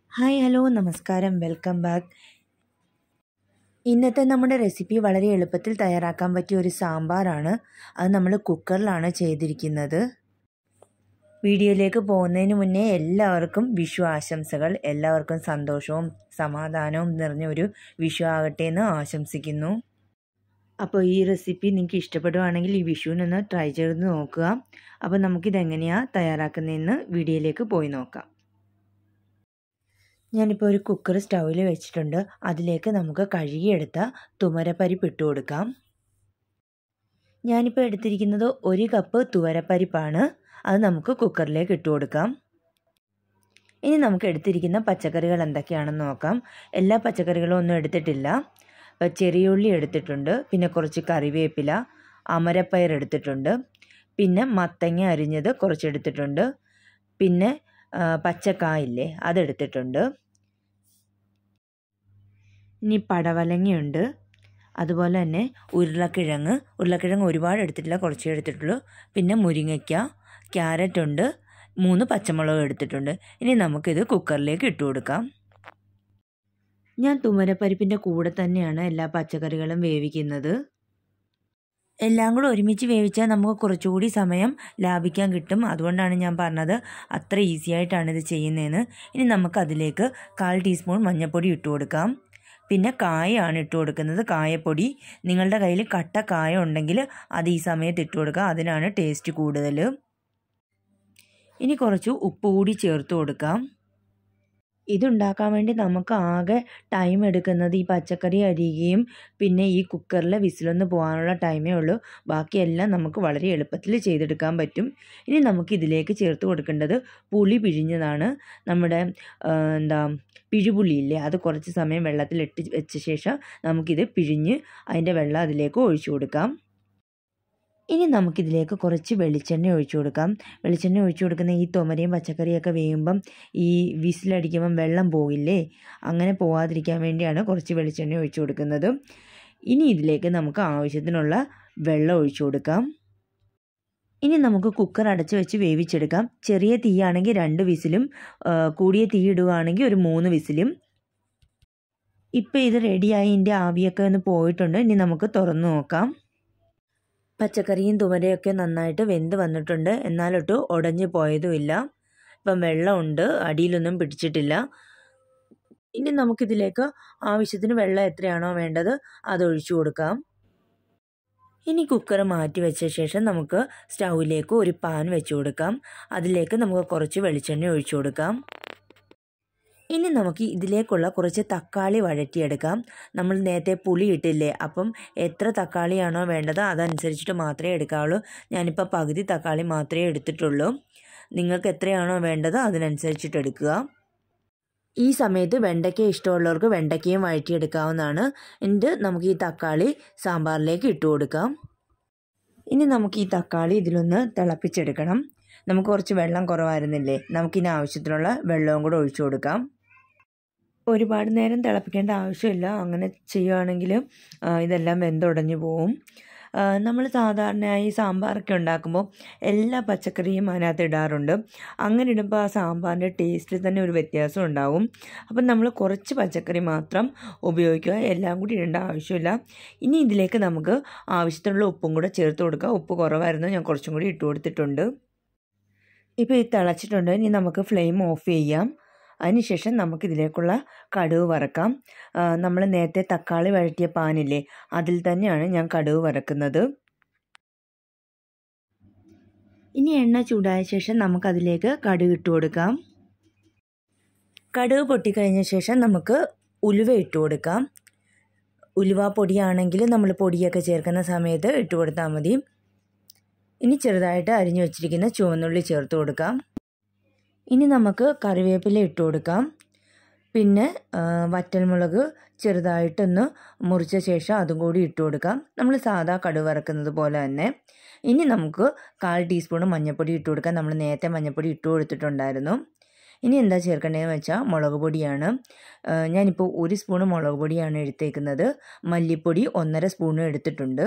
hi hello നമസ്കാരം welcome back ഇന്നത്തെ നമ്മുടെ റെസിപ്പി വളരെ എളുപ്പത്തിൽ തയ്യാറാക്കാൻ പറ്റിയ ഒരു സാമ്പാറാണ് അത് നമ്മൾ കുക്കറിലാണ് ചെയ്തിരിക്കുന്നത് വീഡിയോയിലേക്ക് പോകുന്നതിന് മുന്നേ എല്ലാവർക്കും വിഷു ആശംസകൾ എല്ലാവർക്കും സന്തോഷവും സമാധാനവും നിറഞ്ഞ ഒരു വിഷു ആകട്ടെ എന്ന് ആശംസിക്കുന്നു അപ്പോൾ ഈ റെസിപ്പി നിങ്ങൾക്ക് ഇഷ്ടപ്പെടുവാണെങ്കിൽ ഈ വിഷുവിനൊന്ന് ട്രൈ ചെയ്ത് നോക്കുക അപ്പോൾ നമുക്കിതെങ്ങനെയാണ് തയ്യാറാക്കുന്നതെന്ന് വീഡിയോയിലേക്ക് പോയി നോക്കാം ഞാനിപ്പോൾ ഒരു കുക്കർ സ്റ്റൗവിൽ വെച്ചിട്ടുണ്ട് അതിലേക്ക് നമുക്ക് കഴുകിയെടുത്ത തുമരപ്പരിപ്പ് ഇട്ട് കൊടുക്കാം ഞാനിപ്പോൾ എടുത്തിരിക്കുന്നത് ഒരു കപ്പ് തുവരപ്പരിപ്പാണ് അത് നമുക്ക് കുക്കറിലേക്ക് ഇട്ട് കൊടുക്കാം ഇനി നമുക്ക് എടുത്തിരിക്കുന്ന പച്ചക്കറികൾ എന്തൊക്കെയാണെന്ന് നോക്കാം എല്ലാ പച്ചക്കറികളും ഒന്നും എടുത്തിട്ടില്ല ചെറിയ ഉള്ളി എടുത്തിട്ടുണ്ട് പിന്നെ കുറച്ച് കറിവേപ്പില അമരപ്പയർ എടുത്തിട്ടുണ്ട് പിന്നെ മത്തങ്ങ അരിഞ്ഞത് കുറച്ച് എടുത്തിട്ടുണ്ട് പിന്നെ പച്ചക്കായില്ലേ അതെടുത്തിട്ടുണ്ട് ഇനി പടവലങ്ങയുണ്ട് അതുപോലെ തന്നെ ഉരുളക്കിഴങ്ങ് ഉരുളക്കിഴങ്ങ് ഒരുപാട് എടുത്തിട്ടില്ല കുറച്ചേ എടുത്തിട്ടുള്ളൂ പിന്നെ മുരിങ്ങയ്ക്ക ക്യാരറ്റ് ഉണ്ട് മൂന്ന് പച്ചമുളക് എടുത്തിട്ടുണ്ട് ഇനി നമുക്കിത് കുക്കറിലേക്ക് ഇട്ട് കൊടുക്കാം ഞാൻ തുമരപ്പരിപ്പിൻ്റെ കൂടെ തന്നെയാണ് എല്ലാ പച്ചക്കറികളും വേവിക്കുന്നത് എല്ലാം കൂടെ ഒരുമിച്ച് വേവിച്ചാൽ നമുക്ക് കുറച്ചുകൂടി സമയം ലാഭിക്കാൻ കിട്ടും അതുകൊണ്ടാണ് ഞാൻ പറഞ്ഞത് അത്ര ഈസി ആയിട്ടാണ് ഇത് ചെയ്യുന്നതെന്ന് ഇനി നമുക്ക് അതിലേക്ക് കാൽ ടീസ്പൂൺ മഞ്ഞൾപ്പൊടി ഇട്ട് കൊടുക്കാം പിന്നെ കായയാണ് ഇട്ട് കൊടുക്കുന്നത് കായപ്പൊടി നിങ്ങളുടെ കയ്യിൽ കട്ട കായ ഉണ്ടെങ്കിൽ അത് ഈ സമയത്ത് ഇട്ട് കൊടുക്കുക അതിനാണ് ടേസ്റ്റ് കൂടുതൽ ഇനി കുറച്ച് ഉപ്പ് കൂടി ചേർത്ത് കൊടുക്കാം ഇതുണ്ടാക്കാൻ വേണ്ടി നമുക്ക് ആകെ ടൈം എടുക്കുന്നത് ഈ പച്ചക്കറി അരിയുകയും പിന്നെ ഈ കുക്കറിൽ വിസിലൊന്ന് പോകാനുള്ള ടൈമേ ഉള്ളൂ ബാക്കിയെല്ലാം നമുക്ക് വളരെ എളുപ്പത്തിൽ ചെയ്തെടുക്കാൻ പറ്റും ഇനി നമുക്ക് ഇതിലേക്ക് ചേർത്ത് കൊടുക്കേണ്ടത് പുളി പിഴിഞ്ഞതാണ് നമ്മുടെ എന്താ പിഴുപുളിയില്ലേ അത് കുറച്ച് സമയം വെള്ളത്തിലിട്ട് വെച്ച ശേഷം നമുക്കിത് പിഴിഞ്ഞ് അതിൻ്റെ വെള്ളം അതിലേക്ക് ഒഴിച്ചു കൊടുക്കാം ഇനി നമുക്കിതിലേക്ക് കുറച്ച് വെളിച്ചെണ്ണ ഒഴിച്ചു കൊടുക്കാം വെളിച്ചെണ്ണ ഒഴിച്ചു കൊടുക്കുന്ന ഈ തൊമരയും പച്ചക്കറിയൊക്കെ വേകുമ്പം ഈ വിസിലടിക്കുമ്പം വെള്ളം പോകില്ലേ അങ്ങനെ പോകാതിരിക്കാൻ വേണ്ടിയാണ് കുറച്ച് വെളിച്ചെണ്ണ ഒഴിച്ചു കൊടുക്കുന്നത് ഇനി ഇതിലേക്ക് നമുക്ക് ആവശ്യത്തിനുള്ള വെള്ളം ഒഴിച്ചു കൊടുക്കാം ഇനി നമുക്ക് കുക്കർ അടച്ച് വെച്ച് വേവിച്ചെടുക്കാം ചെറിയ തീയാണെങ്കിൽ രണ്ട് വിസിലും കൂടിയ തീ ഇടുകയാണെങ്കിൽ ഒരു മൂന്ന് വിസിലും ഇപ്പം ഇത് റെഡിയായി ഇതിൻ്റെ ആവിയൊക്കെ ഒന്ന് പോയിട്ടുണ്ട് ഇനി നമുക്ക് തുറന്നു നോക്കാം പച്ചക്കറിയും തുമരയൊക്കെ നന്നായിട്ട് വെന്ത് വന്നിട്ടുണ്ട് എന്നാലൊട്ട് ഉടഞ്ഞു പോയതുമില്ല ഇപ്പം വെള്ളമുണ്ട് അടിയിലൊന്നും പിടിച്ചിട്ടില്ല ഇനി നമുക്കിതിലേക്ക് ആവശ്യത്തിന് വെള്ളം എത്രയാണോ വേണ്ടത് അത് ഒഴിച്ചു കൊടുക്കാം ഇനി കുക്കർ മാറ്റി വെച്ച ശേഷം നമുക്ക് സ്റ്റൗവിലേക്ക് ഒരു പാൻ വെച്ച് കൊടുക്കാം അതിലേക്ക് നമുക്ക് കുറച്ച് വെളിച്ചെണ്ണ ഒഴിച്ചു കൊടുക്കാം ഇനി നമുക്ക് ഇതിലേക്കുള്ള കുറച്ച് തക്കാളി വഴറ്റിയെടുക്കാം നമ്മൾ നേരത്തെ പുളി ഇട്ടില്ലേ അപ്പം എത്ര തക്കാളിയാണോ വേണ്ടത് അതനുസരിച്ചിട്ട് മാത്രമേ എടുക്കാവുള്ളൂ ഞാനിപ്പോൾ പകുതി തക്കാളി മാത്രമേ എടുത്തിട്ടുള്ളൂ നിങ്ങൾക്ക് എത്രയാണോ വേണ്ടത് അതിനനുസരിച്ചിട്ട് എടുക്കുക ഈ സമയത്ത് വെണ്ടയ്ക്ക ഇഷ്ടമുള്ളവർക്ക് വെണ്ടയ്ക്കയും വഴറ്റിയെടുക്കാവുന്നതാണ് എന്നിട്ട് നമുക്ക് ഈ തക്കാളി സാമ്പാറിലേക്ക് ഇട്ട് കൊടുക്കാം ഇനി നമുക്ക് ഈ തക്കാളി ഇതിലൊന്ന് തിളപ്പിച്ചെടുക്കണം നമുക്ക് കുറച്ച് വെള്ളം കുറവായിരുന്നില്ലേ നമുക്കിനി ആവശ്യത്തിനുള്ള വെള്ളവും കൂടെ ഒഴിച്ചു കൊടുക്കാം ഒരുപാട് നേരം തിളപ്പിക്കേണ്ട ആവശ്യമില്ല അങ്ങനെ ചെയ്യുകയാണെങ്കിൽ ഇതെല്ലാം വെന്തുടഞ്ഞു പോവും നമ്മൾ സാധാരണയായി സാമ്പാറൊക്കെ ഉണ്ടാക്കുമ്പോൾ എല്ലാ പച്ചക്കറിയും അതിനകത്ത് ഇടാറുണ്ട് അങ്ങനെ ഇടുമ്പോൾ ആ സാമ്പാറിൻ്റെ ടേസ്റ്റിൽ തന്നെ ഒരു വ്യത്യാസം ഉണ്ടാവും അപ്പം നമ്മൾ കുറച്ച് പച്ചക്കറി മാത്രം ഉപയോഗിക്കുക എല്ലാം കൂടി ഇടേണ്ട ആവശ്യമില്ല ഇനി ഇതിലേക്ക് നമുക്ക് ആവശ്യത്തിനുള്ള ഉപ്പും കൂടെ ചേർത്ത് കൊടുക്കുക ഉപ്പ് കുറവായിരുന്നു ഞാൻ കുറച്ചും കൂടി ഇട്ട് കൊടുത്തിട്ടുണ്ട് ഇപ്പോൾ ഇത് തിളച്ചിട്ടുണ്ട് ഇനി നമുക്ക് ഫ്ലെയിം ഓഫ് ചെയ്യാം അതിനുശേഷം നമുക്കിതിലേക്കുള്ള കടുവ് വറക്കാം നമ്മൾ നേരത്തെ തക്കാളി വഴറ്റിയ പാനില്ലേ അതിൽ തന്നെയാണ് ഞാൻ കടുവ് വറക്കുന്നത് ഇനി എണ്ണ ചൂടായ ശേഷം നമുക്കതിലേക്ക് കടുക് ഇട്ട് കൊടുക്കാം കടുക് പൊട്ടിക്കഴിഞ്ഞ ശേഷം നമുക്ക് ഉലുവ ഇട്ട് കൊടുക്കാം ഉലുവ പൊടിയാണെങ്കിൽ നമ്മൾ പൊടിയൊക്കെ ചേർക്കുന്ന സമയത്ത് ഇട്ട് കൊടുത്താൽ മതി ഇനി ചെറുതായിട്ട് അരിഞ്ഞു വെച്ചിരിക്കുന്ന ചുവന്നുള്ളി ചേർത്ത് കൊടുക്കാം ഇനി നമുക്ക് കറിവേപ്പില ഇട്ട് കൊടുക്കാം പിന്നെ വറ്റൽമുളക് ചെറുതായിട്ടൊന്ന് മുറിച്ച ശേഷം അതും കൂടി ഇട്ട് കൊടുക്കാം നമ്മൾ സാധാ കടുക് വറക്കുന്നത് പോലെ തന്നെ ഇനി നമുക്ക് കാൽ ടീസ്പൂൺ മഞ്ഞൾപ്പൊടി ഇട്ട് കൊടുക്കാം നമ്മൾ നേരത്തെ മഞ്ഞൾപ്പൊടി ഇട്ട് കൊടുത്തിട്ടുണ്ടായിരുന്നു ഇനി എന്താ ചേർക്കേണ്ടതെന്ന് വെച്ചാൽ മുളക് പൊടിയാണ് ഞാനിപ്പോൾ ഒരു സ്പൂൺ മുളക് പൊടിയാണ് എടുത്തേക്കുന്നത് മല്ലിപ്പൊടി ഒന്നര സ്പൂണും എടുത്തിട്ടുണ്ട്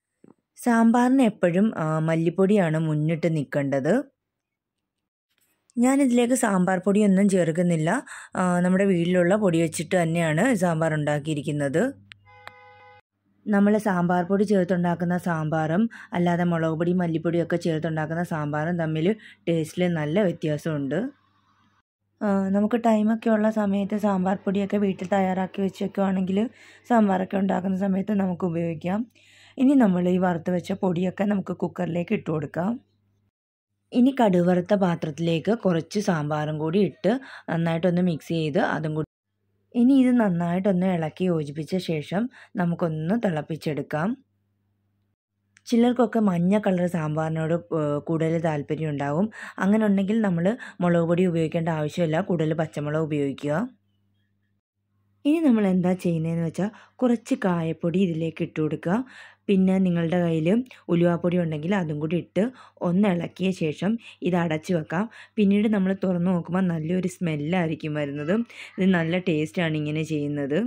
സാമ്പാറിന് എപ്പോഴും മല്ലിപ്പൊടിയാണ് മുന്നിട്ട് നിൽക്കേണ്ടത് ഞാനിതിലേക്ക് സാമ്പാർ പൊടിയൊന്നും ചേർക്കുന്നില്ല ആ, നമ്മുടെ വീട്ടിലുള്ള പൊടി വെച്ചിട്ട് തന്നെയാണ് സാമ്പാർ ഉണ്ടാക്കിയിരിക്കുന്നത് നമ്മൾ സാമ്പാർ പൊടി ചേർത്തുണ്ടാക്കുന്ന സാമ്പാറും അല്ലാതെ മുളക് പൊടി മല്ലിപ്പൊടിയും ഒക്കെ ചേർത്തുണ്ടാക്കുന്ന സാമ്പാറും തമ്മിൽ ടേസ്റ്റിൽ നല്ല വ്യത്യാസമുണ്ട് ആ, നമുക്ക് ടൈമൊക്കെ ഉള്ള സമയത്ത് സാമ്പാർ പൊടിയൊക്കെ വീട്ടിൽ തയ്യാറാക്കി വെച്ചേക്കുവാണെങ്കിൽ സാമ്പാറൊക്കെ ഉണ്ടാക്കുന്ന സമയത്ത് നമുക്ക് ഉപയോഗിക്കാം ഇനി നമ്മൾ ഈ വറുത്ത് വെച്ച പൊടിയൊക്കെ നമുക്ക് കുക്കറിലേക്ക് ഇട്ട് കൊടുക്കാം ഇനി കടുവറുത്ത പാത്രത്തിലേക്ക് കുറച്ച് സാമ്പാറും കൂടി ഇട്ട് നന്നായിട്ടൊന്ന് മിക്സ് ചെയ്ത് അതും കൂടി ഇനി ഇത് നന്നായിട്ടൊന്ന് ഇളക്കി യോജിപ്പിച്ച ശേഷം നമുക്കൊന്ന് തിളപ്പിച്ചെടുക്കാം ചിലർക്കൊക്കെ മഞ്ഞ കളർ സാമ്പാറിനോട് ഏഹ്, കൂടുതൽ താല്പര്യം ഉണ്ടാവും അങ്ങനെ ഉണ്ടെങ്കിൽ നമ്മൾ മുളക് പൊടി ഉപയോഗിക്കേണ്ട ആവശ്യമില്ല കൂടുതൽ പച്ചമുളക് ഉപയോഗിക്കുക ഇനി നമ്മൾ എന്താ ചെയ്യുന്നതെന്ന് വെച്ചാൽ കുറച്ച് കായപ്പൊടി ഇതിലേക്ക് ഇട്ട് കൊടുക്കുക പിന്നെ നിങ്ങളുടെ കയ്യിൽ ഉലുവാപ്പൊടി ഉണ്ടെങ്കിൽ അതും കൂടി ഇട്ട് ഒന്ന് ഇളക്കിയ ശേഷം ഇത് അടച്ചു വെക്കാം പിന്നീട് നമ്മൾ തുറന്നു നോക്കുമ്പോൾ നല്ലൊരു സ്മെല്ലായിരിക്കും വരുന്നത് ഇത് നല്ല ടേസ്റ്റാണ് ഇങ്ങനെ ചെയ്യുന്നത്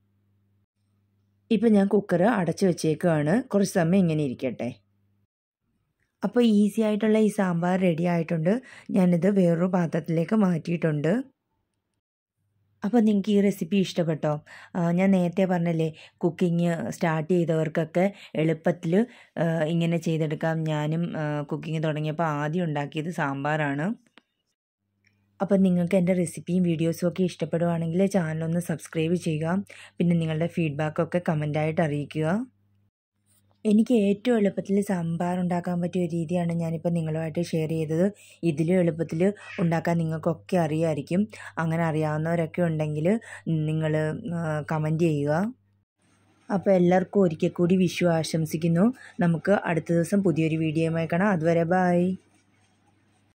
ഇപ്പം ഞാൻ കുക്കർ അടച്ചു വെച്ചേക്കുവാണ് കുറച്ച് സമയം ഇങ്ങനെ ഇരിക്കട്ടെ അപ്പോൾ ഈസി ആയിട്ടുള്ള ഈ സാമ്പാർ റെഡി ആയിട്ടുണ്ട് ഞാനിത് വേറൊരു പാത്രത്തിലേക്ക് മാറ്റിയിട്ടുണ്ട് അപ്പോൾ നിങ്ങൾക്ക് ഈ റെസിപ്പി ഇഷ്ടപ്പെട്ടോ ആ, ഞാൻ നേരത്തെ പറഞ്ഞല്ലേ കുക്കിംഗ് സ്റ്റാർട്ട് ചെയ്തവർക്കൊക്കെ എളുപ്പത്തിൽ ഇങ്ങനെ ചെയ്തെടുക്കാം ഞാനും കുക്കിംഗ് തുടങ്ങിയപ്പോൾ ആദ്യം ഉണ്ടാക്കിയത് സാമ്പാറാണ് അപ്പം നിങ്ങൾക്ക് എൻ്റെ റെസിപ്പിയും വീഡിയോസും ഒക്കെ ഇഷ്ടപ്പെടുവാണെങ്കിൽ ചാനലൊന്ന് സബ്സ്ക്രൈബ് ചെയ്യുക പിന്നെ നിങ്ങളുടെ ഫീഡ്ബാക്കൊക്കെ കമൻ്റായിട്ട് അറിയിക്കുക എനിക്ക് ഏറ്റവും എളുപ്പത്തിൽ സാമ്പാർ ഉണ്ടാക്കാൻ പറ്റിയ ഒരു രീതിയാണ് ഞാനിപ്പോൾ നിങ്ങളുമായിട്ട് ഷെയർ ചെയ്തത് ഇതിലും എളുപ്പത്തിൽ ഉണ്ടാക്കാൻ നിങ്ങൾക്കൊക്കെ അറിയാമായിരിക്കും അങ്ങനെ അറിയാവുന്നവരൊക്കെ ഉണ്ടെങ്കിൽ നിങ്ങൾ കമൻറ്റ് ചെയ്യുക അപ്പോൾ എല്ലാവർക്കും ഒരിക്കൽ കൂടി വിഷു ആശംസിക്കുന്നു നമുക്ക് അടുത്ത ദിവസം പുതിയൊരു വീഡിയോയുമായി കാണാം അതുവരെ ബായ്